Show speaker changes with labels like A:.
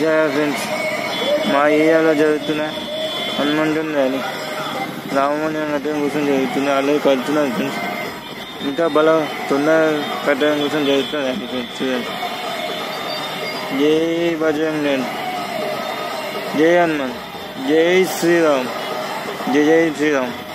A: చూసారా ఫ్రెండ్స్ మా ఏరియాలో జరుగుతున్న హనుమంతుని ర్యాలీ రామమణి అన్నట్టు కోసం జరుగుతుంది అలాగే కడుతున్నారు ఫ్రెండ్స్ ఇంకా బల తొందర కట్టడం కోసం జరుగుతుంది ర్యాలీ ఫ్రెండ్స్ చూడండి జై బజరంగ్ దళ్ జై హనుమాన్ జై శ్రీరామ్ జై జై శ్రీరామ్